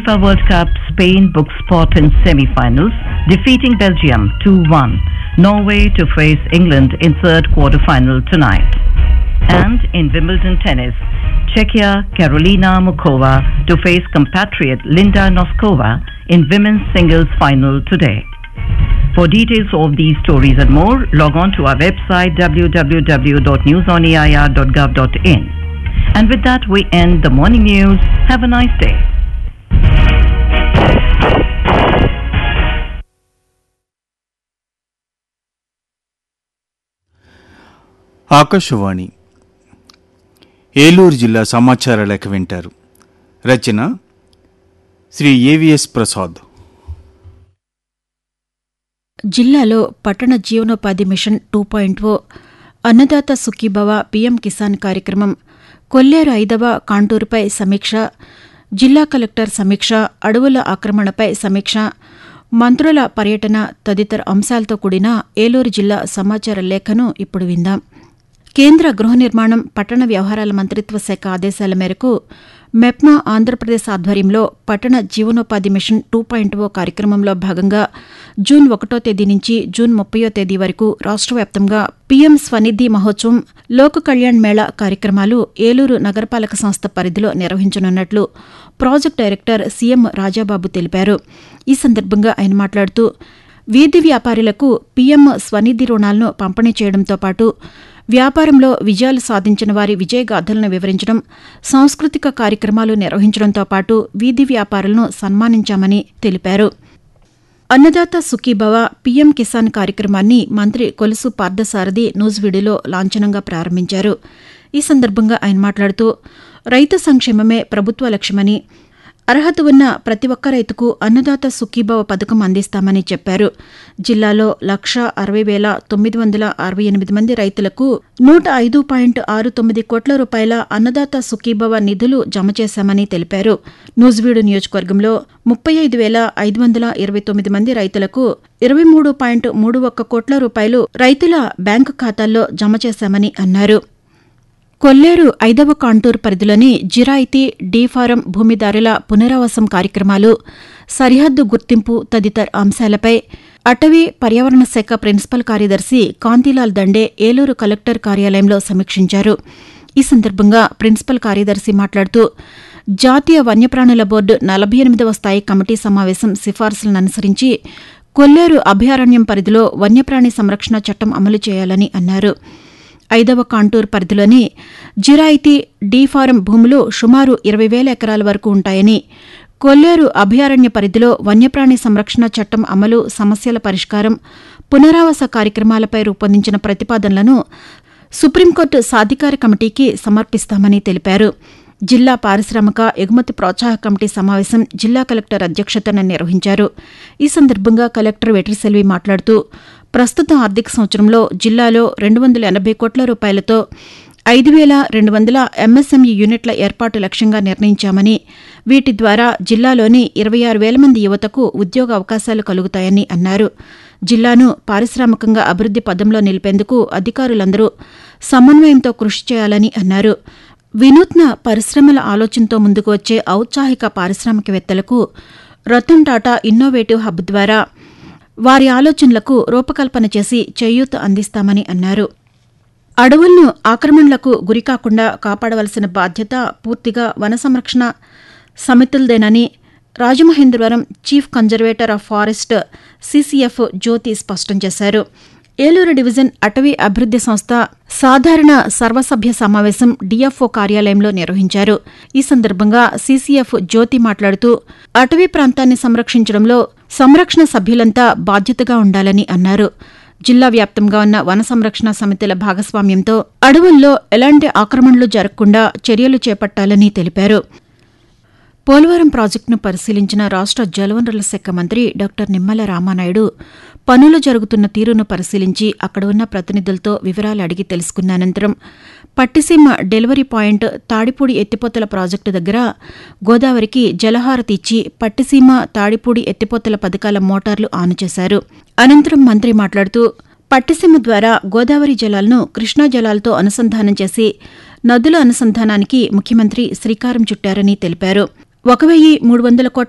FIFA World Cup, Spain books spot in semi-finals, defeating Belgium 2-1. Norway to face England in third quarter-final tonight. And in Wimbledon tennis, Czechia Karolina Mukova to face compatriot Linda Noskova in women's singles final today. For details of these stories and more, log on to our website www.newsonair.gov.in. And with that, we end the morning news. Have a nice day. Akashvani Eluru జిల్లా సమాచార లేఖ వింటారు రచన Shri AVS Prasad జిల్లాలో పట్టణ జీవనోపాధి mission two point O Annadata Sukhibhava PM Kisan కార్యక్రమం కొల్లేరు ఐదవ కాంటూరుపై సమీక్ష జిల్లా కలెక్టర్ సమీక్ష అడవుల ఆక్రమణపై సమీక్ష మంత్రుల పర్యటన తదితర అంశాలతో కూడిన ఏలూరు జిల్లా సమాచార లేఖను ఇప్పుడు విందాం కేంద్ర గృహ నిర్మాణం పట్టణ వ్యవహారాల మంత్రిత్వ శాఖ ఆదేశాల మేరకు మెప్మా ఆంధ్రప్రదేశ్ ఆధ్వర్యంలో పట్టణ జీవనోపాధి మిషన్ టూ పాయింట్ ఓ కార్యక్రమంలో భాగంగా జూన్ ఒకటో తేదీ నుంచి జూన్ ముప్పయో తేదీ వరకు రాష్ట్ర వ్యాప్తంగా పీఎం స్వనిధి మహోత్సవం లోక్ కళ్యాణ్ మేళా కార్యక్రమాలు ఏలూరు నగరపాలక సంస్థ పరిధిలో నిర్వహించనున్నట్లు ప్రాజెక్ట్ డైరెక్టర్ సీఎం రాజాబాబు తెలిపారు ఈ సందర్భంగా ఆయన మాట్లాడుతూ వీధి వ్యాపారులకు పీఎం స్వనిధి రుణాలను పంపిణీ చేయడంతో పాటు వ్యాపారంలో విజయాలు సాధించిన వారి విజయగాథలను వివరించడం సాంస్కృతిక కార్యక్రమాలు నిర్వహించడంతో పాటు వీధి వ్యాపారులను సన్మానించామని తెలిపారు అన్నదాత సుఖీభవ పీఎం కిసాన్ కార్యక్రమాన్ని మంత్రి కొలుసు పార్థసారథి నూజివీడులో లాంఛనంగా ప్రారంభించారు ఈ సందర్భంగా ఆయన మాట్లాడుతూ రైతు సంక్షేమమే ప్రభుత్వ లక్ష్యమని అర్హత ఉన్న ప్రతి ఒక్క రైతుకు అన్నదాత సుఖీభవ పథకం అందిస్తామని చెప్పారు జిల్లాలో లక్ష అరవై వేల తొమ్మిది వందల అరవై ఎనిమిది మంది రైతులకు నూట ఐదు పాయింట్ ఆరు తొమ్మిది కోట్ల రూపాయల అన్నదాత సుఖీభవ నిధులు జమ చేశామని తెలిపారు నూజివీడు నియోజకవర్గంలో ముప్పై ఐదు వేల ఐదు వందల ఇరవై తొమ్మిది మంది రైతులకు ఇరవై మూడు పాయింట్ మూడు ఒక్క కోట్ల రూపాయలు రైతుల బ్యాంకు ఖాతాల్లో జమ చేశామని అన్నారు కొల్లేరు ఐదవ కాంటూర్ పరిధిలోని జిరాయితీ డీఫారం భూమిదారుల పునరావాసం కార్యక్రమాలు సరిహద్దు గుర్తింపు తదితర అంశాలపై అటవీ పర్యావరణ శాఖ ప్రిన్సిపల్ కార్యదర్శి కాంతిలాల్ దండే ఏలూరు కలెక్టర్ కార్యాలయంలో సమీక్షించారు ఈ సందర్భంగా ప్రిన్సిపల్ కార్యదర్శి మాట్లాడుతూ జాతీయ వన్యప్రాణుల బోర్డు నలభై ఎనిమిదవ స్థాయి కమిటీ సమావేశం సిఫార్సులను అనుసరించి కొల్లేరు అభయారణ్యం పరిధిలో వన్యప్రాణి సంరక్షణ చట్టం అమలు చేయాలని అన్నారు ఐదవ కాంటూర్ పరిధిలోని జిరాయితీ డీఫారం భూములు సుమారు ఇరవై వేల ఎకరాల వరకు ఉంటాయని కొల్లేరు అభయారణ్య పరిధిలో వన్యప్రాణి సంరక్షణ చట్టం అమలు సమస్యల పరిష్కారం పునరావాస కార్యక్రమాలపై రూపొందించిన ప్రతిపాదనలను సుప్రీంకోర్టు సాధికార కమిటీకి సమర్పిస్తామని తెలిపారు జిల్లా పారిశ్రామిక ఎగుమతి ప్రోత్సాహ కమిటీ సమావేశం జిల్లా కలెక్టర్ అధ్యక్షతన నిర్వహించారు ఈ సందర్భంగా కలెక్టర్ వెట్రిసెల్వి మాట్లాడుతూ ప్రస్తుత ఆర్థిక సంవత్సరంలో జిల్లాలో రెండు వందల ఎనభై కోట్ల రూపాయలతో ఐదు వేల రెండు వందల ఎంఎస్ఎంఈ యూనిట్ల ఏర్పాటు లక్ష్యంగా నిర్ణయించామని వీటి ద్వారా జిల్లాలోని ఇరవై ఆరు వేల మంది యువతకు ఉద్యోగ అవకాశాలు కలుగుతాయని అన్నారు జిల్లాను పారిశ్రామికంగా అభివృద్ది పదంలో నిలిపేందుకు అధికారులందరూ సమన్వయంతో కృషి చేయాలని అన్నారు వినూత్న పరిశ్రమల ఆలోచనతో ముందుకు వచ్చే ఔత్సాహిక పారిశ్రామికవేత్తలకు రతన్ టాటా ఇన్నోవేటివ్ హబ్ ద్వారా వారి ఆలోచనలకు రూపకల్పన చేసి చేయూత అందిస్తామని అన్నారు అడవులను ఆక్రమణలకు గురికాకుండా కాపాడవలసిన బాధ్యత పూర్తిగా వన సంరక్షణ సమితులదేనని Rajamahendravaram chief conservator of forest CCF Jyothi స్పష్టం చేశారు ఏలూరు డివిజన్ అటవీ అభివృద్ది సంస్థ సాధారణ సర్వసభ్య సమావేశం డీఎఫ్ఓ కార్యాలయంలో నిర్వహించారు ఈ సందర్భంగా సీసీఎఫ్ జ్యోతి మాట్లాడుతూ అటవీ ప్రాంతాన్ని సంరక్షించడంలో సంరక్షణ సభ్యులంతా బాధ్యతగా ఉండాలని అన్నారు జిల్లా వ్యాప్తంగా ఉన్న వన సంరక్షణ సమితుల భాగస్వామ్యంతో అడవుల్లో ఎలాంటి ఆక్రమణలు జరగకుండా చర్యలు చేపట్టాలని తెలిపారు పోలవరం ప్రాజెక్టును పరిశీలించిన రాష్ట జలవనరుల శాఖ మంత్రి డాక్టర్ నిమ్మల రామానాయుడు పనులు జరుగుతున్న తీరును పరిశీలించి అక్కడ ఉన్న ప్రతినిధులతో వివరాలు అడిగి తెలుసుకున్న అనంతరం పట్టిసీమ డెలివరీ పాయింట్ తాడిపూడి ఎత్తిపోతల ప్రాజెక్టు దగ్గర గోదావరికి జలహారతి ఇచ్చి పట్టిసీమ తాడిపూడి ఎత్తిపోతల పథకాల మోటార్లు ఆను చేశారు అనంతరం మంత్రి మాట్లాడుతూ పట్టిసీమ ద్వారా గోదావరి జలాలను కృష్ణా జలాలతో అనుసంధానం చేసి నదుల అనుసంధానానికి ముఖ్యమంత్రి శ్రీకారం చుట్టారని తెలిపారు ఒక వెయ్యి మూడు వందల కోట్ల